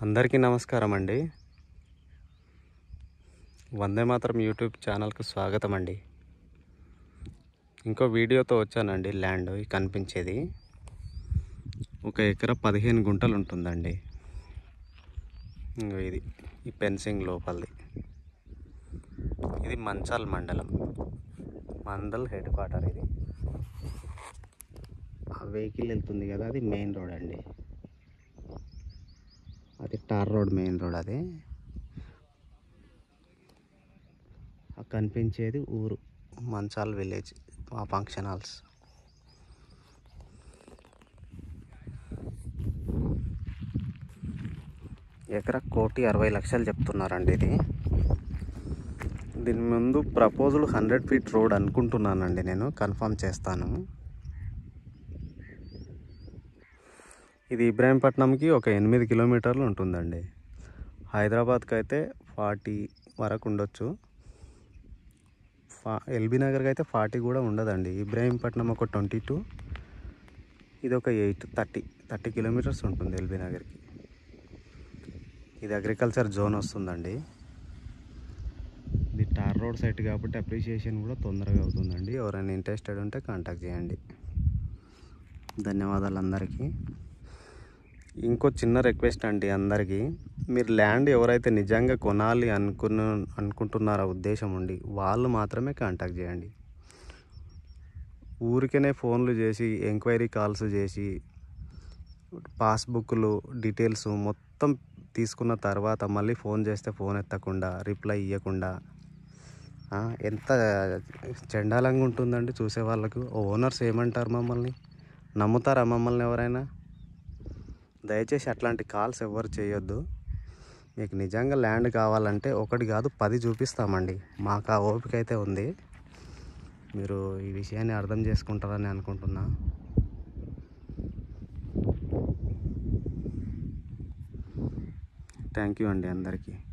అందరికీ నమస్కారం అండి వందే మాత్రం యూట్యూబ్ ఛానల్కు స్వాగతం అండి ఇంకో వీడియోతో వచ్చానండి ల్యాండ్ ఈ కనిపించేది ఒక ఎకరా పదిహేను గుంటలు ఉంటుందండి ఇంగో ఇది ఈ పెన్సింగ్ లోపలిది ఇది మంచాల్ మండలం మండల్ హెడ్ క్వార్టర్ ఇది ఆ వెహికల్ వెళ్తుంది కదా అది మెయిన్ రోడ్ అండి అది టార్ రోడ్ మెయిన్ రోడ్ అది ఆ కనిపించేది ఊరు మంచాల్ విలేజ్ ఆ ఫంక్షన్ హాల్స్ ఎకరా కోటి అరవై లక్షలు చెప్తున్నారండి ఇది దీని ముందు ప్రపోజల్ హండ్రెడ్ ఫీట్ రోడ్ అనుకుంటున్నానండి నేను కన్ఫర్మ్ చేస్తాను ఇది ఇబ్రాహీంపట్నంకి ఒక ఎనిమిది కిలోమీటర్లు ఉంటుందండి హైదరాబాద్కి అయితే ఫార్టీ వరకు ఉండొచ్చు ఫా ఎల్బీ నగర్కి అయితే ఫార్టీ కూడా ఉండదండి ఇబ్రాహీంపట్నం ఒక ట్వంటీ టూ ఇది ఒక ఎయిట్ థర్టీ థర్టీ కిలోమీటర్స్ ఉంటుంది ఎల్బీ నగర్కి ఇది అగ్రికల్చర్ జోన్ వస్తుందండి ఇది టార్ రోడ్ సైట్ కాబట్టి అప్రిషియేషన్ కూడా తొందరగా అవుతుందండి ఎవరైనా ఇంట్రెస్టెడ్ ఉంటే కాంటాక్ట్ చేయండి ధన్యవాదాలు అందరికీ ఇంకో చిన్న రిక్వెస్ట్ అండి అందరికీ మీరు ల్యాండ్ ఎవరైతే నిజంగా కొనాలి అనుకున్న అనుకుంటున్నారో ఉద్దేశం ఉండి వాళ్ళు మాత్రమే కాంటాక్ట్ చేయండి ఊరికనే ఫోన్లు చేసి ఎంక్వైరీ కాల్స్ చేసి పాస్బుక్లు డీటెయిల్స్ మొత్తం తీసుకున్న తర్వాత మళ్ళీ ఫోన్ చేస్తే ఫోన్ ఎత్తకుండా రిప్లై ఇవ్వకుండా ఆ, ఎంత చండాలంగా ఉంటుందండి చూసే వాళ్ళకు ఓనర్స్ ఏమంటారు మమ్మల్ని నమ్ముతారా మమ్మల్ని ఎవరైనా దయచేసి అట్లాంటి కాల్స్ ఎవరు చేయొద్దు మీకు నిజంగా ల్యాండ్ కావాలంటే ఒకటి కాదు పది చూపిస్తామండి మాకు ఆ ఓపిక అయితే ఉంది మీరు ఈ విషయాన్ని అర్థం చేసుకుంటారని అనుకుంటున్నా థ్యాంక్ యూ అండి అందరికీ